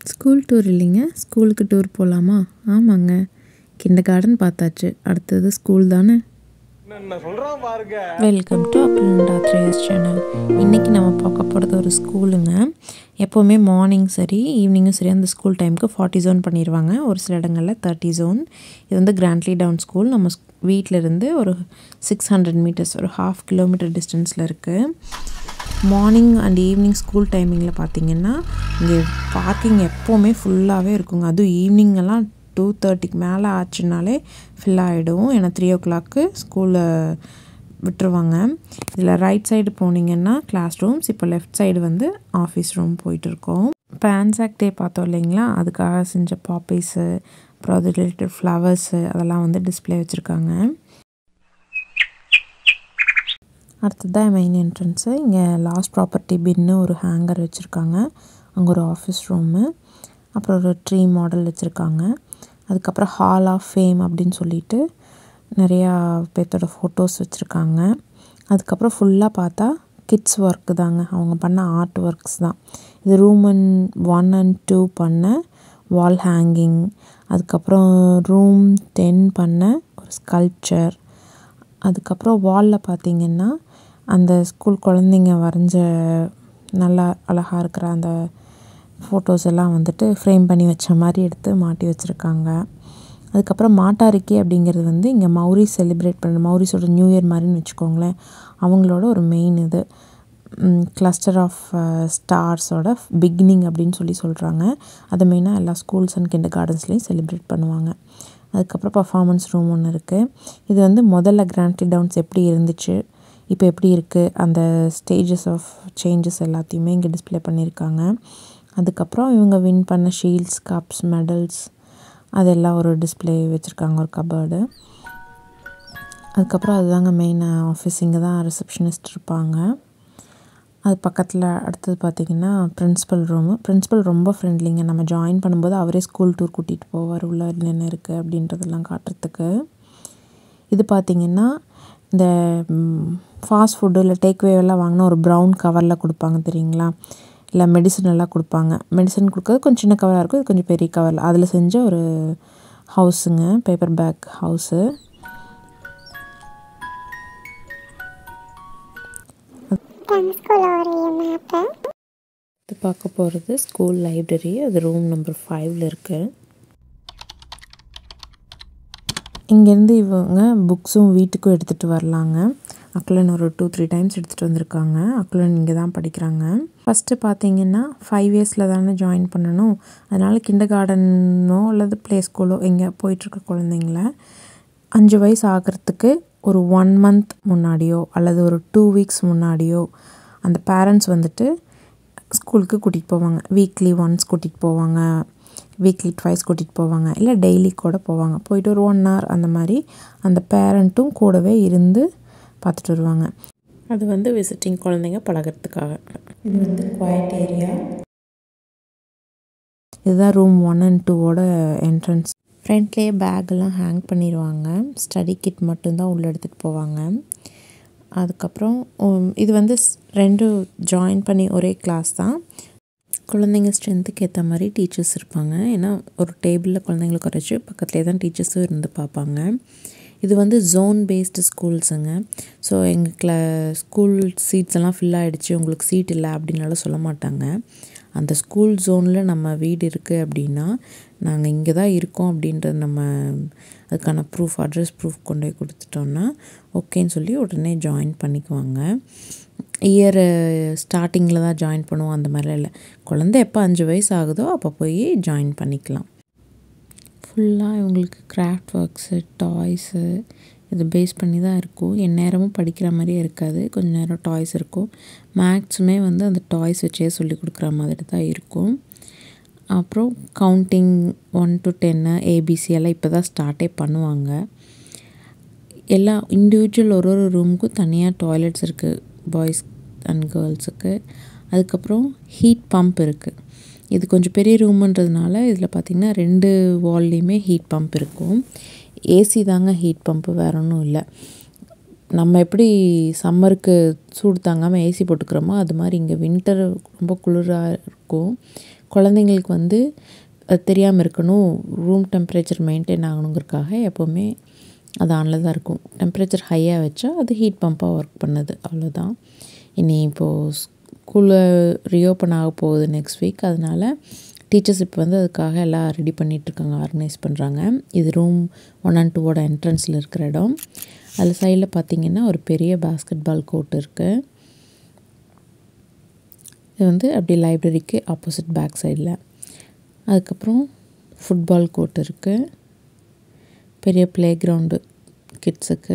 school tour இல்லைங்க ஸ்கூலுக்கு tour போகலாமா ஆமாங்க கிண்டர் கார்டன் பார்த்தாச்சு அடுத்தது ஸ்கூல் தானே என்ன சொல்றான் பாருங்க வெல்கம் டு அப்லண்டா த்ரேயர்ஸ் சேனல் இன்றைக்கி நம்ம பார்க்க போகிறது ஒரு ஸ்கூலுங்க எப்போவுமே மார்னிங் சரி ஈவினிங்கும் சரி அந்த ஸ்கூல் டைமுக்கு ஃபார்ட்டி ஜோன் பண்ணிடுவாங்க ஒரு சில இடங்களில் தேர்ட்டி ஜோன் இது வந்து கிராண்ட்லி டவுன் ஸ்கூல் நம்ம வீட்டிலேருந்து ஒரு சிக்ஸ் ஹண்ட்ரட் மீட்டர்ஸ் ஒரு ஹாஃப் கிலோமீட்டர் டிஸ்டன்ஸில் இருக்குது மார்னிங் அண்ட் ஈவினிங் ஸ்கூல் டைமிங்கில் பார்த்தீங்கன்னா இங்கே பார்க்கிங் எப்போவுமே ஃபுல்லாகவே இருக்குங்க அதுவும் ஈவினிங்கெல்லாம் டூ தேர்ட்டிக்கு மேலே ஆச்சுனாலே ஃபில் ஆகிடும் ஏன்னா த்ரீ ஓ கிளாக்கு ஸ்கூலில் விட்டுருவாங்க இதில் ரைட் சைடு போனீங்கன்னா கிளாஸ் ரூம்ஸ் இப்போ லெஃப்ட் சைடு வந்து ஆஃபீஸ் ரூம் போயிட்டுருக்கோம் இப்போ ஆன்சாக் டே பார்த்தோம் இல்லைங்களா அதுக்காக செஞ்ச பாப்பீஸு அப்புறம் அது ரிலேட்டட் ஃப்ளவர்ஸு அதெல்லாம் வந்து டிஸ்பிளே வச்சுருக்காங்க அடுத்தது தான் மெயின் என்ட்ரன்ஸு இங்கே லாஸ்ட் ப்ராப்பர்ட்டி பின்னு ஒரு ஹேங்கர் வச்சுருக்காங்க அங்கே ஒரு ஆஃபீஸ் ரூமு அப்புறம் ஒரு ட்ரீ மாடல் வச்சுருக்காங்க அதுக்கப்புறம் ஹால் ஆஃப் ஃபேம் அப்படின்னு சொல்லிட்டு நிறையா பேர்த்தோட ஃபோட்டோஸ் வச்சுருக்காங்க அதுக்கப்புறம் ஃபுல்லாக பார்த்தா கிட்ஸ் ஒர்க்கு தாங்க அவங்க பண்ண ஆர்ட் ஒர்க்ஸ் தான் இது room and one and two பண்ண வால் ஹேங்கிங் அதுக்கப்புறம் ரூம் டென் பண்ண ஒரு ஸ்கல்ப்சர் அதுக்கப்புறம் வாலில் பார்த்தீங்கன்னா அந்த ஸ்கூல் குழந்தைங்க வரைஞ்ச நல்லா அழகாக இருக்கிற அந்த ஃபோட்டோஸ் எல்லாம் வந்துட்டு ஃப்ரேம் பண்ணி வச்ச மாதிரி எடுத்து மாட்டி வச்சுருக்காங்க அதுக்கப்புறம் மாட்டாரிக்கி அப்படிங்கிறது வந்து இங்கே மௌரி செலிப்ரேட் பண்ண மௌரிஸோட நியூ இயர் மாதிரின்னு வச்சுக்கோங்களேன் அவங்களோட ஒரு மெயின் இது கிளஸ்டர் ஆஃப் ஸ்டார்ஸோட பிகினிங் அப்படின்னு சொல்லி சொல்கிறாங்க அதை மெயினாக எல்லா ஸ்கூல்ஸ் அண்ட் கிண்டர் கார்டன்ஸ்லேயும் செலிப்ரேட் பண்ணுவாங்க அதுக்கப்புறம் பர்ஃபாமன்ஸ் ரூம் ஒன்று இருக்குது இது வந்து முதல்ல கிராண்ட்லி டவுன்ஸ் எப்படி இருந்துச்சு இப்போ எப்படி இருக்குது அந்த ஸ்டேஜஸ் ஆஃப் சேஞ்சஸ் எல்லாத்தையுமே இங்கே டிஸ்பிளே பண்ணியிருக்காங்க அதுக்கப்புறம் இவங்க வின் பண்ண ஷீல்ட்ஸ் கப்ஸ் மெடல்ஸ் அதெல்லாம் ஒரு டிஸ்பிளே வச்சுருக்காங்க ஒரு கபர்டு அதுக்கப்புறம் அதுதாங்க மெயின் ஆஃபீஸ் இங்கே தான் ரிசப்ஷனிஸ்ட் இருப்பாங்க அது பக்கத்தில் அடுத்தது பார்த்திங்கன்னா பிரின்ஸிபல் ரூமு பிரின்ஸிபல் ரொம்ப ஃப்ரெண்ட்லிங்க நம்ம ஜாயின் பண்ணும்போது அவரே ஸ்கூல் டூர் கூட்டிகிட்டு போவார் உள்ள என்னென்ன இருக்குது அப்படின்றதெல்லாம் காட்டுறதுக்கு இது பார்த்திங்கன்னா இந்த ஃபாஸ்ட் ஃபுட்டு இல்லை டேக்வேவெல்லாம் வாங்கினா ஒரு ப்ரௌன் கவரில் கொடுப்பாங்க தெரியுங்களா இல்லை மெடிசன் எல்லாம் கொடுப்பாங்க மெடிசன் கொடுக்கறது கொஞ்சம் சின்ன கவராக இருக்கும் இது கொஞ்சம் பெரிய கவரில் அதில் செஞ்ச ஒரு ஹவுஸுங்க பேப்பர் பேக் ஹவுஸு இது பார்க்க போகிறது ஸ்கூல் லைப்ரரி அது ரூம் நம்பர் ஃபைவ்ல இருக்குது இங்கேருந்து இவங்க புக்ஸும் வீட்டுக்கும் எடுத்துகிட்டு வரலாங்க அக்குலன் ஒரு டூ த்ரீ டைம்ஸ் எடுத்துகிட்டு வந்திருக்காங்க அக்குலன் இங்கே தான் படிக்கிறாங்க ஃபஸ்ட்டு பார்த்தீங்கன்னா ஃபைவ் இயர்ஸில் தானே ஜாயின் பண்ணணும் அதனால் கிண்டர் கார்டனோ அல்லது ப்ளே ஸ்கூலோ எங்கே போயிட்டுருக்க குழந்தைங்கள அஞ்சு வயசு ஆகிறதுக்கு ஒரு ஒன் மந்த் முன்னாடியோ அல்லது ஒரு டூ வீக்ஸ் முன்னாடியோ அந்த பேரண்ட்ஸ் வந்துட்டு ஸ்கூலுக்கு கூட்டிகிட்டு போவாங்க வீக்லி ஒன்ஸ் கூட்டிகிட்டு போவாங்க வீக்லி ட்வைஸ் கூட்டிகிட்டு போவாங்க இல்லை டெய்லி கூட போவாங்க போயிட்டு ஒரு ஒன் ஹவர் அந்த மாதிரி அந்த பேரண்ட்டும் கூடவே இருந்து பார்த்துட்டு வருவாங்க அது வந்து விசிட்டிங் குழந்தைங்க பழகிறதுக்காக இது வந்து குவாய்ட் ஏரியா இதுதான் ரூம் ஒன் அண்ட் டூவோட என்ட்ரன்ஸ் ஃப்ரண்ட்லேயே பேக்கெல்லாம் ஹேங் பண்ணிடுவாங்க ஸ்டடி கிட் மட்டும்தான் உள்ளே எடுத்துகிட்டு போவாங்க அதுக்கப்புறம் இது வந்து ரெண்டு ஜாயின் பண்ணி ஒரே கிளாஸ் தான் குழந்தைங்க ஸ்ட்ரென்த்துக்கு ஏற்ற மாதிரி டீச்சர்ஸ் இருப்பாங்க ஏன்னா ஒரு டேபிளில் குழந்தைங்களை குறைச்சி பக்கத்துலேயே தான் டீச்சர்ஸும் இருந்து பார்ப்பாங்க இது வந்து ஜோன் பேஸ்டு ஸ்கூல்ஸுங்க ஸோ எங்கள் கிளா ஸ்கூல் சீட்ஸ் எல்லாம் ஃபில் ஆகிடுச்சு உங்களுக்கு சீட் இல்லை அப்படின்னாலும் சொல்ல மாட்டாங்க அந்த ஸ்கூல் ஜோனில் நம்ம வீடு இருக்குது அப்படின்னா நாங்கள் இங்கே தான் இருக்கோம் அப்படின்றது நம்ம அதுக்கான ப்ரூஃப் அட்ரஸ் ப்ரூஃப் கொண்டு போய் கொடுத்துட்டோன்னா ஓகேன்னு சொல்லி உடனே ஜாயின் பண்ணிக்குவாங்க இயர் ஸ்டார்டிங்கில் தான் ஜாயின் பண்ணுவோம் அந்த மாதிரிலாம் இல்லை குழந்த எப்போ அஞ்சு வயசு ஆகுதோ அப்போ போய் ஜாயின் பண்ணிக்கலாம் ஃபுல்லாக இவங்களுக்கு கிராஃப்ட் ஒர்க்ஸு டாய்ஸு இது பேஸ் பண்ணி தான் இருக்கும் என் நேரமும் படிக்கிற மாதிரியே இருக்காது கொஞ்சம் நேரம் டாய்ஸ் இருக்கும் மேக்ஸுமே வந்து அந்த டாய்ஸ் வச்சே சொல்லி கொடுக்குற மாதிரி தான் இருக்கும் அப்புறம் கவுண்டிங் ஒன் டு டென்னு ஏபிசி எல்லாம் இப்போ தான் ஸ்டார்ட்டே பண்ணுவாங்க எல்லா இண்டிவிஜுவல் ஒரு ஒரு ரூமுக்கும் தனியாக டாய்லெட்ஸ் இருக்குது பாய்ஸ் அண்ட் கேர்ள்ஸுக்கு அதுக்கப்புறம் ஹீட் பம்ப் இருக்குது இது கொஞ்சம் பெரிய ரூமுன்றதுனால இதில் பார்த்திங்கன்னா ரெண்டு வால்லையுமே ஹீட் பம்ப் இருக்கும் ஏசி தாங்க ஹீட் பம்ப்பு வேற ஒன்றும் இல்லை நம்ம எப்படி சம்மருக்கு சூடு தாங்காமல் ஏசி போட்டுக்கிறோமோ அது மாதிரி இங்கே வின்டர் ரொம்ப குளிராக இருக்கும் குழந்தைங்களுக்கு வந்து அது தெரியாமல் இருக்கணும் ரூம் டெம்பரேச்சர் மெயின்டைன் ஆகணுங்கிறதுக்காக எப்போவுமே அது ஆனில் தான் இருக்கும் டெம்பரேச்சர் ஹையாக வச்சா அது ஹீட் பம்பாக ஒர்க் பண்ணுது அவ்வளோதான் இனி இப்போது ஸ்கூலில் ரீஓப்பன் ஆக போகுது நெக்ஸ்ட் வீக் அதனால் டீச்சர்ஸ் இப்போ வந்து அதுக்காக எல்லாம் ரெடி பண்ணிகிட்ருக்காங்க ஆர்கனைஸ் பண்ணுறாங்க இது ரூம் ஒன் அண்ட் டூவோட என்ட்ரன்ஸில் இருக்கிற இடம் அதில் சைடில் பார்த்தீங்கன்னா ஒரு பெரிய பாஸ்கெட் பால் கோர்ட் இருக்குது இது வந்து அப்படி லைப்ரரிக்கு ஆப்போசிட் பேக் சைடில் அதுக்கப்புறம் ஃபுட்பால் கோர்ட் இருக்குது பெரிய ப்ளே கிரவுண்டு கிட்ஸுக்கு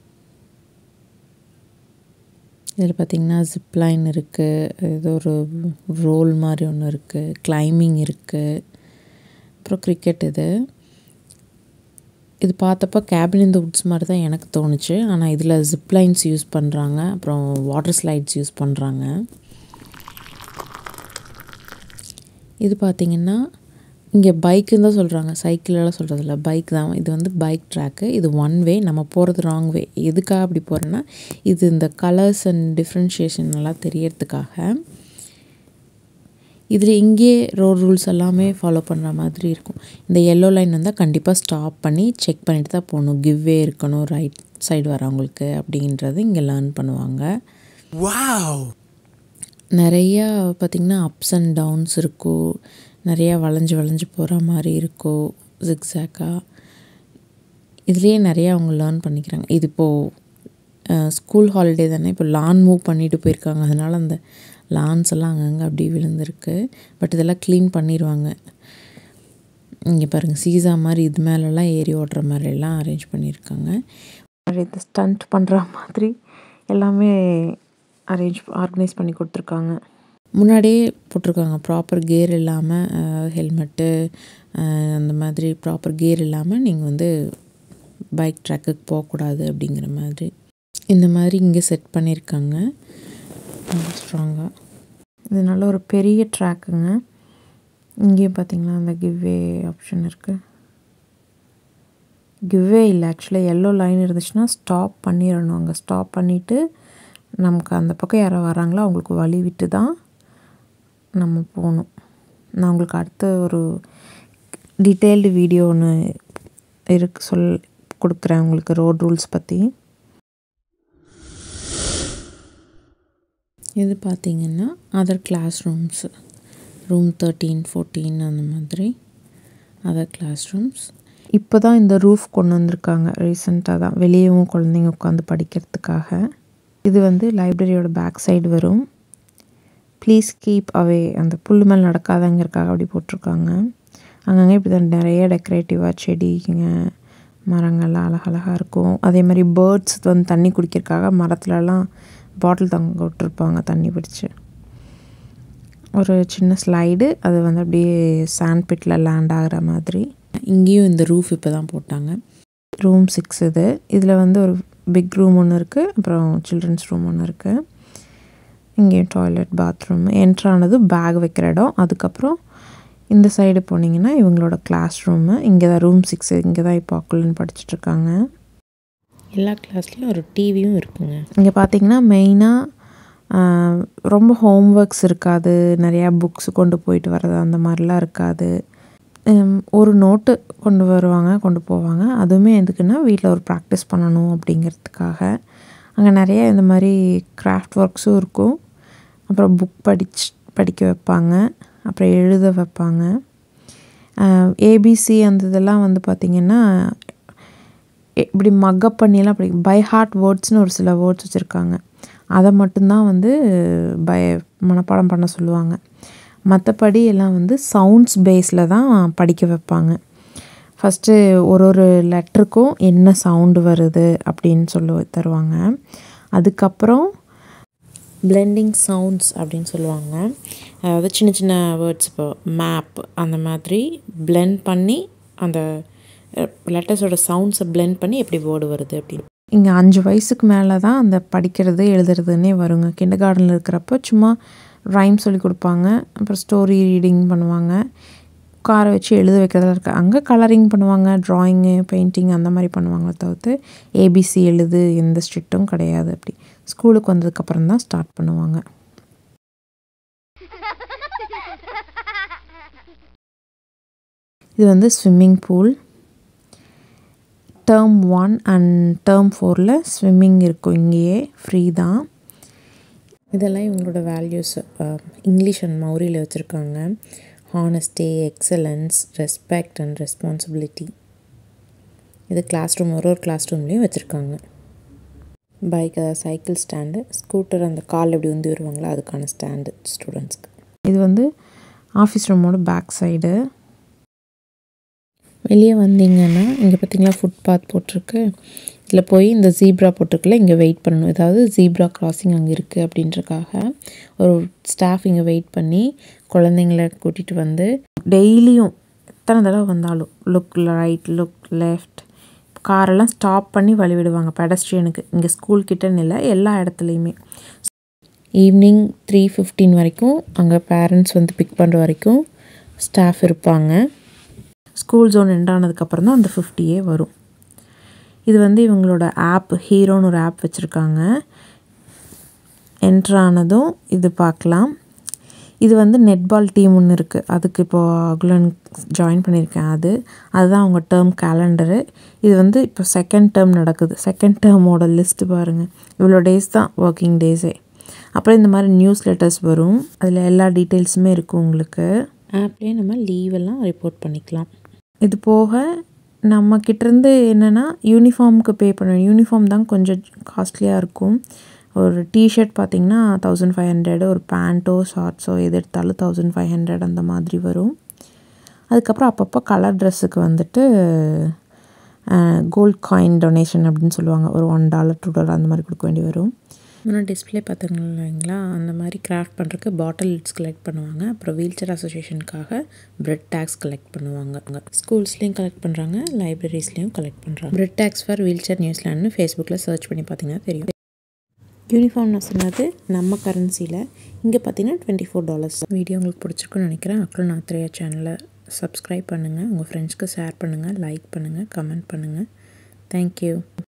இதில் பார்த்திங்கன்னா ஜிப்லைன் இருக்குது ஏதோ ஒரு ரோல் மாதிரி ஒன்று இருக்குது கிளைம்பிங் இருக்குது அப்புறம் கிரிக்கெட் இது இது பார்த்தப்போ கேபின் இந்த வுட்ஸ் மாதிரி தான் எனக்கு தோணுச்சு ஆனால் இதில் ஜிப்லைன்ஸ் யூஸ் பண்ணுறாங்க அப்புறம் வாட்டர் ஸ்லைட்ஸ் யூஸ் பண்ணுறாங்க இது பார்த்திங்கன்னா இங்கே பைக்குன்னு தான் சொல்கிறாங்க சைக்கிளெல்லாம் சொல்கிறதில்ல பைக் தான் இது வந்து பைக் ட்ராக்கு இது ஒன் வே நம்ம போகிறது ராங் வே எதுக்காக அப்படி போகிறேன்னா இது இந்த கலர்ஸ் அண்ட் டிஃப்ரென்ஷியேஷன் எல்லாம் தெரியறதுக்காக இதில் இங்கே ரோட் ரூல்ஸ் எல்லாமே ஃபாலோ பண்ணுற மாதிரி இருக்கும் இந்த எல்லோ லைன் வந்தால் கண்டிப்பாக ஸ்டாப் பண்ணி செக் பண்ணிட்டு தான் போகணும் கிவ்வே இருக்கணும் ரைட் சைடு வரவங்களுக்கு அப்படின்றது இங்கே லேர்ன் பண்ணுவாங்க நிறையா பார்த்திங்கன்னா அப்ஸ் அண்ட் டவுன்ஸ் இருக்கும் நிறையா வளைஞ்சு வளைஞ்சு போகிற மாதிரி இருக்கும் ஜிக்ஸாக்காக இதுலேயே நிறையா அவங்க லேர்ன் பண்ணிக்கிறாங்க இது இப்போது ஸ்கூல் ஹாலிடே தானே இப்போ லான் மூவ் பண்ணிட்டு போயிருக்காங்க அதனால் அந்த லான்ஸ் எல்லாம் அங்கங்கே அப்படியே விழுந்திருக்கு பட் இதெல்லாம் க்ளீன் பண்ணிடுவாங்க இங்கே பாருங்கள் சீசா மாதிரி இது மேலெல்லாம் ஏறி ஓட்டுற மாதிரிலாம் அரேஞ்ச் பண்ணியிருக்காங்க இது ஸ்டண்ட் பண்ணுற மாதிரி எல்லாமே அரேஞ்ச் ஆர்கனைஸ் பண்ணி கொடுத்துருக்காங்க முன்னாடியே போட்டிருக்காங்க ப்ராப்பர் கியர் இல்லாமல் ஹெல்மெட்டு அந்த மாதிரி ப்ராப்பர் கியர் இல்லாமல் நீங்கள் வந்து பைக் ட்ராக்குக்கு போகக்கூடாது அப்படிங்கிற மாதிரி இந்த மாதிரி இங்கே செட் பண்ணியிருக்காங்க ரொம்ப ஸ்ட்ராங்காக இது நல்ல ஒரு பெரிய ட்ராக்குங்க இங்கேயும் பார்த்தீங்கன்னா அந்த கிவ்வே ஆப்ஷன் இருக்குது கிவ்வே இல்லை ஆக்சுவலாக எல்லோ லைன் இருந்துச்சுன்னா ஸ்டாப் பண்ணிடணும் அங்கே ஸ்டாப் பண்ணிவிட்டு நமக்கு அந்த பக்கம் யாரோ வராங்களோ அவங்களுக்கு வழி விட்டு தான் நம்ம போகணும் நான் உங்களுக்கு அடுத்த ஒரு டீட்டெயில்டு வீடியோ ஒன்று இருக்கு சொல் கொடுக்குறேன் உங்களுக்கு ரோட் ரூல்ஸ் பற்றி இது பார்த்திங்கன்னா other class rooms room thirteen fourteen அந்த மாதிரி அதர் கிளாஸ் ரூம்ஸ் இப்போ தான் இந்த ரூஃப் கொண்டு வந்திருக்காங்க ரீசெண்டாக தான் வெளியவும் குழந்தைங்க உட்காந்து படிக்கிறதுக்காக இது வந்து லைப்ரரியோட பேக் சைடு வரும் ப்ளீஸ் கீப் அவே அந்த புல் மேல் நடக்காதங்கிறக்காக அப்படி போட்டிருக்காங்க அங்கங்கே இப்படி தான் நிறைய டெக்கரேட்டிவாக செடிங்க மரங்கள்லாம் அழகழகாக இருக்கும் அதே மாதிரி பேர்ட்ஸ் வந்து தண்ணி குடிக்கிறதுக்காக மரத்துலலாம் பாட்டில் தங்க விட்டுருப்பாங்க தண்ணி பிடிச்சி ஒரு சின்ன ஸ்லைடு அது வந்து அப்படியே சாண்ட் பிட்டில் லேண்ட் ஆகிற மாதிரி இங்கேயும் இந்த ரூஃப் இப்போ தான் போட்டாங்க ரூம் சிக்ஸ் இது இதில் வந்து ஒரு பிக் ரூம் ஒன்று இருக்குது அப்புறம் சில்ட்ரன்ஸ் ரூம் ஒன்று இருக்குது இங்கேயும் டாய்லெட் பாத்ரூம் என்ட்ரானது பேக் வைக்கிற இடம் அதுக்கப்புறம் இந்த சைடு போனீங்கன்னா இவங்களோட கிளாஸ் ரூமு இங்கே தான் ரூம் சிக்ஸ் இங்கே தான் இப்போ அக்குலன்னு படிச்சுட்ருக்காங்க எல்லா கிளாஸ்லேயும் ஒரு டிவியும் இருக்குங்க இங்கே பார்த்தீங்கன்னா மெயினாக ரொம்ப ஹோம் ஒர்க்ஸ் இருக்காது நிறையா புக்ஸ் கொண்டு போயிட்டு வர்றது அந்த மாதிரிலாம் இருக்காது ஒரு நோட்டு கொண்டு வருவாங்க கொண்டு போவாங்க அதுவுமே எதுக்குன்னா வீட்டில் ஒரு ப்ராக்டிஸ் பண்ணணும் அப்படிங்கிறதுக்காக அங்கே நிறைய இந்த மாதிரி கிராஃப்ட் ஒர்க்ஸும் இருக்கும் அப்புறம் புக் படிச்சு படிக்க வைப்பாங்க அப்புறம் எழுத வைப்பாங்க ஏபிசி அந்த இதெல்லாம் வந்து பார்த்திங்கன்னா இப்படி மக்கப் பண்ணியெல்லாம் படி பை ஹார்ட் வேர்ட்ஸ்னு ஒரு சில வேர்ட்ஸ் வச்சுருக்காங்க அதை மட்டும்தான் வந்து பய மனப்பாடம் பண்ண சொல்லுவாங்க மற்றபடி எல்லாம் வந்து சவுண்ட்ஸ் பேஸில் தான் படிக்க வைப்பாங்க ஃபஸ்ட்டு ஒரு ஒரு லெட்டருக்கும் என்ன சவுண்டு வருது அப்படின்னு சொல்லி தருவாங்க அதுக்கப்புறம் பிளெண்டிங் சவுண்ட்ஸ் அப்படின்னு சொல்லுவாங்க அதாவது சின்ன சின்ன வேர்ட்ஸ் இப்போ மேப் அந்த மாதிரி பிளெண்ட் பண்ணி அந்த லெட்டர்ஸோட சவுண்ட்ஸை பிளெண்ட் பண்ணி எப்படி வேர்டு வருது அப்படின்னு இங்கே அஞ்சு வயசுக்கு மேலே தான் அந்த படிக்கிறது எழுதுறதுன்னே வருங்க கிண்டர் கார்டனில் இருக்கிறப்ப சும்மா ரைம் சொல்லி கொடுப்பாங்க அப்புறம் ஸ்டோரி ரீடிங் பண்ணுவாங்க உட்கார வச்சு எழுத வைக்கிறதா இருக்குது அங்கே கலரிங் பண்ணுவாங்க ட்ராயிங்கு பெயிண்டிங் அந்த மாதிரி பண்ணுவாங்களே தவிர்த்து ஏபிசி எழுது எந்த ஸ்ட்ரிக்ட்டும் கிடையாது அப்படி ஸ்கூலுக்கு வந்ததுக்கப்புறம் தான் ஸ்டார்ட் பண்ணுவாங்க இது வந்து swimming pool term one and term ஃபோரில் ஸ்விம்மிங் இருக்கும் இங்கேயே ஃப்ரீ தான் இதெல்லாம் இவங்களோட வேல்யூஸ் இங்கிலீஷ் அண்ட் மௌரியில் வச்சுருக்காங்க honesty excellence respect and responsibility இது கிளாஸ் ரூம் ஒரு ஒரு கிளாஸ் ரூம்லேயும் வச்சுருக்காங்க பைக் அதாவது சைக்கிள் ஸ்டாண்டு ஸ்கூட்டர் அந்த கால் எப்படி உந்தி வருவாங்களோ அதுக்கான ஸ்டாண்டு ஸ்டூடெண்ட்ஸ்க்கு இது வந்து ஆஃபீஸ் ரூமோட பேக் சைடு வெளியே வந்தீங்கன்னா இங்கே பார்த்தீங்களா ஃபுட்பாத் போட்டிருக்கு இதில் போய் இந்த ஜீப்ரா போட்டிருக்குல இங்கே வெயிட் பண்ணணும் ஏதாவது ஜீப்ரா கிராசிங் அங்கே இருக்குது அப்படின்றக்காக ஒரு ஸ்டாஃப் இங்கே வெயிட் பண்ணி குழந்தைங்கள கூட்டிகிட்டு வந்து டெய்லியும் எத்தனை தடவை வந்தாலும் லுக் ரைட் லுக் லெஃப்ட் காரெல்லாம் ஸ்டாப் பண்ணி வழி விடுவாங்க பெடஸ்ட்ரியனுக்கு இங்கே ஸ்கூல் கிட்டன்னு இல்லை எல்லா இடத்துலையுமே ஈவினிங் த்ரீ ஃபிஃப்டீன் வரைக்கும் அங்கே பேரண்ட்ஸ் வந்து பிக் பண்ணுற வரைக்கும் ஸ்டாஃப் இருப்பாங்க ஸ்கூல் ஜோன் எண்ட் ஆனதுக்கப்புறம் தான் அந்த ஃபிஃப்டியே வரும் இது வந்து இவங்களோட ஆப் ஹீரோன்னு ஒரு ஆப் வச்சுருக்காங்க என்ட்ரானதும் இது பார்க்கலாம் இது வந்து நெட்பால் டீம் ஒன்று இருக்குது அதுக்கு இப்போது அகுலன் ஜாயின் பண்ணியிருக்கேன் அது அதுதான் அவங்க டேர்ம் கேலண்டரு இது வந்து இப்போ செகண்ட் டேர்ம் நடக்குது செகண்ட் டேர்மோட லிஸ்ட்டு பாருங்கள் இவ்வளோ டேஸ் தான் ஒர்க்கிங் டேஸே அப்புறம் இந்த மாதிரி நியூஸ் லெட்டர்ஸ் வரும் அதில் எல்லா டீட்டெயில்ஸுமே இருக்கும் உங்களுக்கு ஆப்லேயே நம்ம லீவெல்லாம் ரிப்போர்ட் பண்ணிக்கலாம் இது போக நம்ம கிட்டேருந்து என்னென்னா யூனிஃபார்முக்கு பே பண்ணணும் யூனிஃபார்ம் தான் கொஞ்சம் காஸ்ட்லியாக இருக்கும் ஒரு டிஷர்ட் பார்த்திங்கன்னா தௌசண்ட் ஃபைவ் ஹண்ட்ரடு ஒரு பேண்ட்டோ ஷார்ட்ஸோ எது எடுத்தாலும் தௌசண்ட் ஃபைவ் ஹண்ட்ரட் அந்த மாதிரி வரும் அதுக்கப்புறம் அப்பப்போ கலர் ட்ரெஸ்ஸுக்கு வந்துட்டு கோல்ட் காயின் டொனேஷன் அப்படின்னு சொல்லுவாங்க ஒரு ஒன் டாலர் டூ டாலர் அந்த மாதிரி கொடுக்க வேண்டி வரும் இன்னும் டிஸ்பிளே பார்த்துங்களா அந்த மாதிரி கிராஃப்ட் பண்ணுறதுக்கு பாட்டில் லிட்ஸ் கலெக்ட் பண்ணுவாங்க அப்புறம் வீல் சேர் அசோசியேஷனுக்காக பிரெட் டேக்ஸ் கலெக்ட் பண்ணுவாங்க ஸ்கூல்ஸ்லேயும் கலெக்ட் பண்ணுறாங்க லைப்ரரிஸ்லேயும் கலெக்ட் பண்ணுறாங்க bread tags for wheel chair நியூஸ்லாண்ட்னு ஃபேஸ்புக்கில் சர்ச் பண்ணி பார்த்தீங்கன்னா தெரியும் யூனிஃபார்ம் நான் சொன்னது நம்ம கரன்சியில் இங்கே பார்த்தீங்கன்னா டுவெண்ட்டி ஃபோர் டாலர்ஸ் வீடியோ உங்களுக்கு பிடிச்சிருக்குன்னு நினைக்கிறேன் அப்புறம் நான் திரையா சேனலை சப்ஸ்கிரைப் பண்ணுங்கள் உங்கள் ஃப்ரெண்ட்ஸ்க்கு ஷேர் பண்ணுங்கள் லைக் பண்ணுங்கள் கமெண்ட் பண்ணுங்கள் தேங்க்யூ